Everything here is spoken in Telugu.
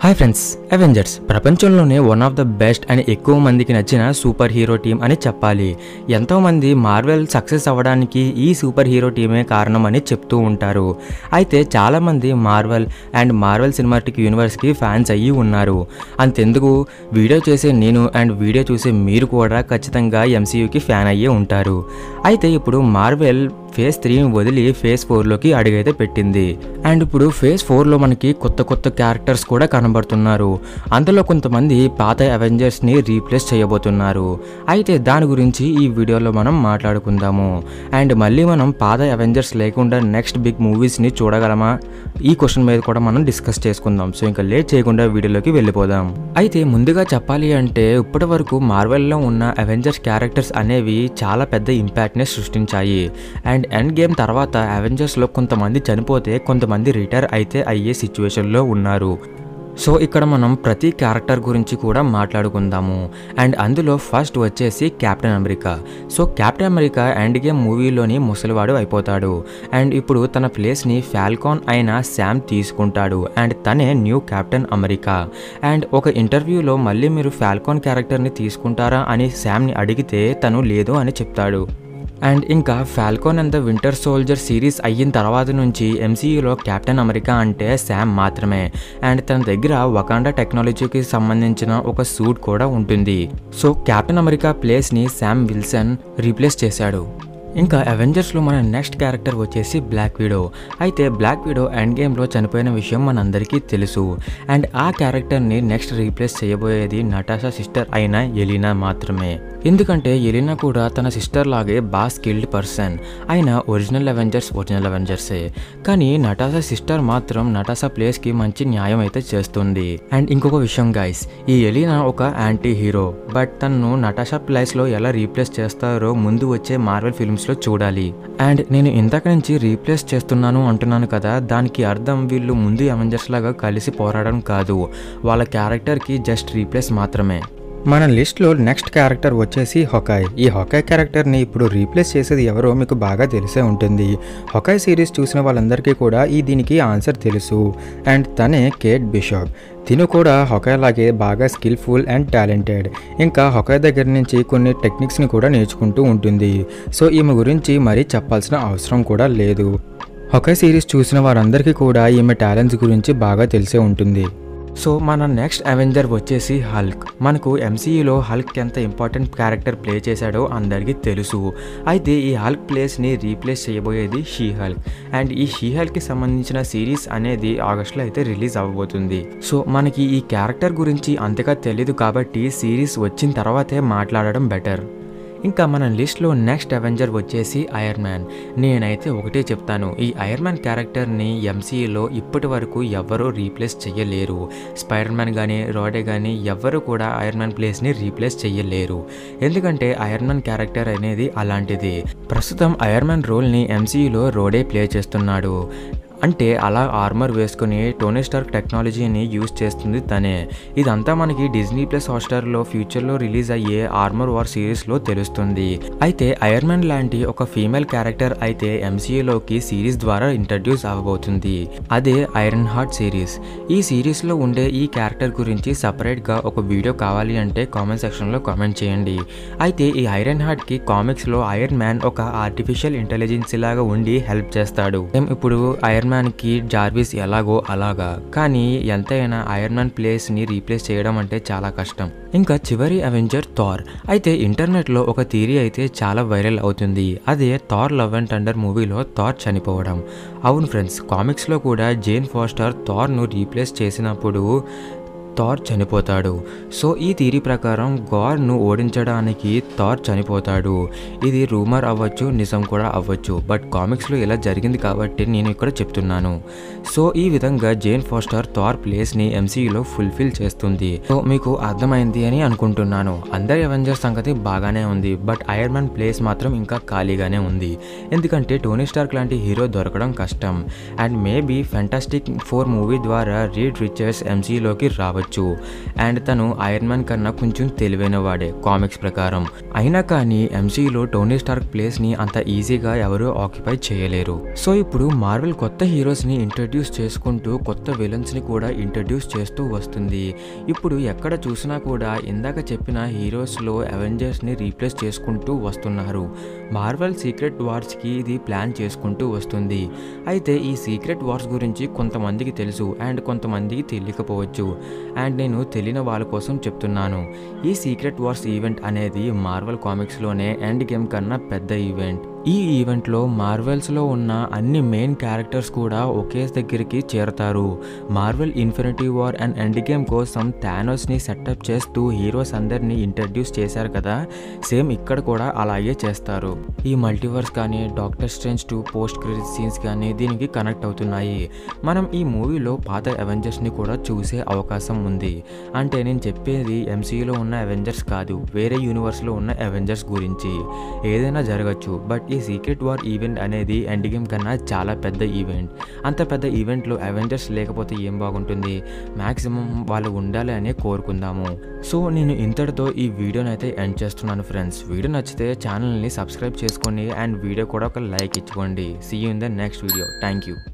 హాయ్ ఫ్రెండ్స్ అవెంజర్స్ ప్రపంచంలోనే వన్ ఆఫ్ ద బెస్ట్ అని ఎక్కువ మందికి నచ్చిన సూపర్ హీరో టీం అని చెప్పాలి ఎంతో మంది మార్వెల్ సక్సెస్ అవ్వడానికి ఈ సూపర్ హీరో టీమే కారణం అని చెప్తూ ఉంటారు అయితే చాలా మంది మార్వెల్ అండ్ మార్వెల్ సినిమాటిక్ యూనివర్స్కి ఫ్యాన్స్ అయ్యి ఉన్నారు అంతెందుకు వీడియో చేసే నేను అండ్ వీడియో చూసే మీరు కూడా ఖచ్చితంగా ఎంసీయూకి ఫ్యాన్ అయ్యే ఉంటారు అయితే ఇప్పుడు మార్వెల్ ఫేజ్ త్రీ వదిలి ఫేజ్ ఫోర్లోకి అడుగైతే పెట్టింది అండ్ ఇప్పుడు ఫేజ్ ఫోర్లో మనకి కొత్త కొత్త క్యారెక్టర్స్ కూడా కనబడుతున్నారు అందులో కొంతమంది పాత అవెంజర్స్ని రీప్లేస్ చేయబోతున్నారు అయితే దాని గురించి ఈ వీడియోలో మనం మాట్లాడుకుందాము అండ్ మళ్ళీ మనం పాత అవెంజర్స్ లేకుండా నెక్స్ట్ బిగ్ మూవీస్ని చూడగలమా ఈ క్వశ్చన్ మీద కూడా మనం డిస్కస్ చేసుకుందాం సో ఇంకా లేట్ చేయకుండా వీడియోలోకి వెళ్ళిపోదాం అయితే ముందుగా చెప్పాలి అంటే ఇప్పటి వరకు మార్వెల్లో ఉన్న అవెంజర్స్ క్యారెక్టర్స్ అనేవి చాలా పెద్ద ఇంపాక్ట్ని సృష్టించాయి అండ్ ఎండ్ గేమ్ తర్వాత అవెంజర్స్లో కొంతమంది చనిపోతే కొంతమంది రిటైర్ అయితే అయ్యే సిచ్యువేషన్లో ఉన్నారు సో ఇక్కడ మనం ప్రతి క్యారెక్టర్ గురించి కూడా మాట్లాడుకుందాము అండ్ అందులో ఫస్ట్ వచ్చేసి Captain America so Captain America Endgame మూవీలోని ముసలివాడు అయిపోతాడు అండ్ ఇప్పుడు తన ప్లేస్ని ఫాల్కాన్ అయిన శామ్ తీసుకుంటాడు అండ్ తనే న్యూ కెప్టెన్ అమెరికా అండ్ ఒక ఇంటర్వ్యూలో మళ్ళీ మీరు ఫాల్కాన్ క్యారెక్టర్ని తీసుకుంటారా అని శామ్ని అడిగితే తను లేదు అని చెప్తాడు అండ్ ఇంకా Falcon and the Winter Soldier series అయిన తర్వాత నుంచి ఎంసీయూలో కెప్టెన్ అమెరికా అంటే శామ్ మాత్రమే అండ్ తన దగ్గర వకాండా టెక్నాలజీకి సంబంధించిన ఒక సూట్ కూడా ఉంటుంది సో కెప్టెన్ అమెరికా ప్లేస్ని శామ్ విల్సన్ రీప్లేస్ చేశాడు ఇంకా అవెంజర్స్లో మన నెక్స్ట్ క్యారెక్టర్ వచ్చేసి బ్లాక్ విడో అయితే బ్లాక్ విడో ఎండ్ గేమ్లో చనిపోయిన విషయం మనందరికీ తెలుసు అండ్ ఆ క్యారెక్టర్ని నెక్స్ట్ రీప్లేస్ చేయబోయేది నటాషా సిస్టర్ అయిన ఎలినా మాత్రమే ఎందుకంటే ఎలినా కూడా తన సిస్టర్ లాగే బాగా స్కిల్డ్ పర్సన్ అయిన ఒరిజినల్ అవెంజర్స్ ఒరిజినల్ అవెంజర్సే కానీ నటాషా సిస్టర్ మాత్రం నటాషా ప్లేస్కి మంచి న్యాయం అయితే చేస్తుంది అండ్ ఇంకొక విషయం గైస్ ఈ ఎలినా ఒక యాంటీ హీరో బట్ తను నటాషా ప్లేస్లో ఎలా రీప్లేస్ చేస్తారో ముందు వచ్చే మార్వెల్ ఫిల్మ్స్ లో చూడాలి అండ్ నేను ఇంతక నుంచి రీప్లేస్ చేస్తున్నాను అంటున్నాను కదా దానికి అర్థం వీళ్ళు ముందు అవెంజర్స్ లాగా కలిసి పోరాడడం కాదు వాళ్ళ క్యారెక్టర్కి జస్ట్ రీప్లేస్ మాత్రమే మన లిస్ట్లో నెక్స్ట్ క్యారెక్టర్ వచ్చేసి హొకాయ్ ఈ హొకాయ్ క్యారెక్టర్ని ఇప్పుడు రీప్లేస్ చేసేది ఎవరో మీకు బాగా తెలిసే ఉంటుంది హొకాయ్ సిరీస్ చూసిన వాళ్ళందరికీ కూడా ఈ దీనికి ఆన్సర్ తెలుసు అండ్ తనే కేట్ బిషప్ తిను కూడా హొకాయ్ లాగే బాగా స్కిల్ఫుల్ అండ్ టాలెంటెడ్ ఇంకా హొకాయ్ దగ్గర నుంచి కొన్ని టెక్నిక్స్ని కూడా నేర్చుకుంటూ ఉంటుంది సో ఈమె గురించి మరీ చెప్పాల్సిన అవసరం కూడా లేదు హొకాయ్ సిరీస్ చూసిన వారందరికీ కూడా ఈమె టాలెంట్స్ గురించి బాగా తెలిసే ఉంటుంది సో మన నెక్స్ట్ అవెంజర్ వచ్చేసి హల్క్ మనకు ఎంసీయూలో హల్క్ ఎంత ఇంపార్టెంట్ క్యారెక్టర్ ప్లే చేశాడో అందరికీ తెలుసు అయితే ఈ హల్క్ ప్లేస్ని రీప్లేస్ చేయబోయేది షీ హల్క్ అండ్ ఈ షీ హల్క్కి సంబంధించిన సిరీస్ అనేది ఆగస్ట్లో అయితే రిలీజ్ అవ్వబోతుంది సో మనకి ఈ క్యారెక్టర్ గురించి అంతగా తెలియదు కాబట్టి సిరీస్ వచ్చిన తర్వాతే మాట్లాడడం బెటర్ ఇంకా మన లిస్ట్లో నెక్స్ట్ అవెంజర్ వచ్చేసి ఐరన్ మ్యాన్ నేనైతే ఒకటే చెప్తాను ఈ ఐరన్ మ్యాన్ క్యారెక్టర్ని ఎంసీఏలో ఇప్పటి వరకు ఎవ్వరూ రీప్లేస్ చేయలేరు స్పైడర్ మ్యాన్ కానీ రోడే కానీ ఎవ్వరు కూడా ఐరన్ మ్యాన్ ప్లేస్ని రీప్లేస్ చేయలేరు ఎందుకంటే ఐరన్ మ్యాన్ క్యారెక్టర్ అనేది అలాంటిది ప్రస్తుతం ఐరన్ మ్యాన్ రోల్ని ఎంసీయూలో రోడే ప్లే చేస్తున్నాడు అంటే అలా ఆర్మర్ వేసుకుని టోనీ స్టార్క్ టెక్నాలజీని యూజ్ చేస్తుంది తనే ఇదంతా మనకి డిజ్నీ ప్లస్ హాట్స్టార్లో ఫ్యూచర్లో రిలీజ్ అయ్యే ఆర్మర్ వార్ సిరీస్లో తెలుస్తుంది అయితే ఐరన్ మ్యాన్ లాంటి ఒక ఫీమేల్ క్యారెక్టర్ అయితే ఎంసీఏలోకి సిరీస్ ద్వారా ఇంట్రడ్యూస్ అవ్వబోతుంది అదే ఐరన్ హార్ట్ సిరీస్ ఈ సిరీస్లో ఉండే ఈ క్యారెక్టర్ గురించి సపరేట్గా ఒక వీడియో కావాలి అంటే కామెంట్ సెక్షన్లో కామెంట్ చేయండి అయితే ఈ ఐరన్ హార్ట్కి కామిక్స్లో ఐరన్ మ్యాన్ ఒక ఆర్టిఫిషియల్ ఇంటెలిజెన్స్ లాగా ఉండి హెల్ప్ చేస్తాడు ఇప్పుడు ఐరన్ మ్యాన్కి జార్విస్ ఎలాగో అలాగా కానీ ఎంతైనా ఐరన్ మ్యాన్ ప్లేస్ని రీప్లేస్ చేయడం అంటే చాలా కష్టం ఇంకా చివరి అవెంజర్ థార్ అయితే ఇంటర్నెట్లో ఒక థియరీ అయితే చాలా వైరల్ అవుతుంది అదే థార్ లవ్ అండ్ టండర్ మూవీలో థార్ చనిపోవడం అవును ఫ్రెండ్స్ కామిక్స్లో కూడా జేన్ ఫాస్టర్ థార్ను రీప్లేస్ చేసినప్పుడు థార్ చనిపోతాడు సో ఈ థీరీ ప్రకారం గార్ను ఓడించడానికి థార్ చనిపోతాడు ఇది రూమర్ అవ్వచ్చు నిజం కూడా అవ్వచ్చు బట్ కామిక్స్లో ఇలా జరిగింది కాబట్టి నేను ఇక్కడ చెప్తున్నాను సో ఈ విధంగా జేన్ ఫాస్టర్ థార్ ప్లేస్ని ఎంసీయూలో ఫుల్ఫిల్ చేస్తుంది సో మీకు అర్థమైంది అని అనుకుంటున్నాను అందరి అవెంజర్స్ సంగతి బాగానే ఉంది బట్ ఐరన్ మ్యాన్ ప్లేస్ మాత్రం ఇంకా ఖాళీగానే ఉంది ఎందుకంటే టోనీ స్టార్క్ లాంటి హీరో దొరకడం కష్టం and maybe fantastic four movie ద్వారా రీడ్ రిచర్స్ ఎంసీలోకి రావచ్చు చెప్పవచ్చు అండ్ తను ఐరన్ మ్యాన్ కన్నా కొంచెం తెలివైన వాడే కామిక్స్ ప్రకారం అయినా కానీ ఎంసీలో టోనీ స్టార్క్ ప్లేస్ని అంత ఈజీగా ఎవరూ ఆక్యుపై చేయలేరు సో ఇప్పుడు మార్వెల్ కొత్త హీరోస్ని ఇంట్రడ్యూస్ చేసుకుంటూ కొత్త విలన్స్ని కూడా ఇంట్రడ్యూస్ చేస్తూ వస్తుంది ఇప్పుడు ఎక్కడ చూసినా కూడా ఇందాక చెప్పిన హీరోస్లో అవెంజర్స్ని రీప్లేస్ చేసుకుంటూ వస్తున్నారు మార్వెల్ సీక్రెట్ వార్స్కి ఇది ప్లాన్ చేసుకుంటూ వస్తుంది అయితే ఈ సీక్రెట్ వార్స్ గురించి కొంతమందికి తెలుసు అండ్ కొంతమందికి తెలియకపోవచ్చు అండ్ నేను తెలియని వాళ్ళ కోసం చెప్తున్నాను ఈ సీక్రెట్ వార్స్ ఈవెంట్ అనేది మార్వెల్ కామిక్స్లోనే ఎండ్ గేమ్ కన్నా పెద్ద ఈవెంట్ ఈ ఈవెంట్లో మార్వెల్స్లో ఉన్న అన్ని మెయిన్ క్యారెక్టర్స్ కూడా ఒకే దగ్గరికి చేరతారు Marvel infinity war and end game కోసం థానోస్ని సెటప్ చేస్తూ హీరోస్ అందరినీ ఇంట్రడ్యూస్ చేశారు కదా సేమ్ ఇక్కడ కూడా అలాగే చేస్తారు ఈ మల్టీవర్స్ కానీ doctor Strange two post credit scenes కానీ దీనికి కనెక్ట్ అవుతున్నాయి మనం ఈ మూవీలో పాత అవెంజర్స్ని కూడా చూసే అవకాశం ఉంది అంటే నేను చెప్పేది ఎంసీయూలో ఉన్న అవెంజర్స్ కాదు వేరే యూనివర్స్లో ఉన్న అవెంజర్స్ గురించి ఏదైనా జరగచ్చు బట్ ఈ సీక్రెట్ వార్ ఈవెంట్ అనేది ఎండ్ గేమ్ కన్నా చాలా పెద్ద ఈవెంట్ అంత పెద్ద ఈవెంట్లో అవెంజర్స్ లేకపోతే ఏం బాగుంటుంది మ్యాక్సిమం వాళ్ళు ఉండాలి అనే కోరుకుందాము సో నేను ఇంతటితో ఈ వీడియోని అయితే ఎండ్ చేస్తున్నాను ఫ్రెండ్స్ వీడియో నచ్చితే ఛానల్ని సబ్స్క్రైబ్ చేసుకోండి అండ్ వీడియో కూడా ఒక లైక్ ఇచ్చుకోండి see you in the next video thank you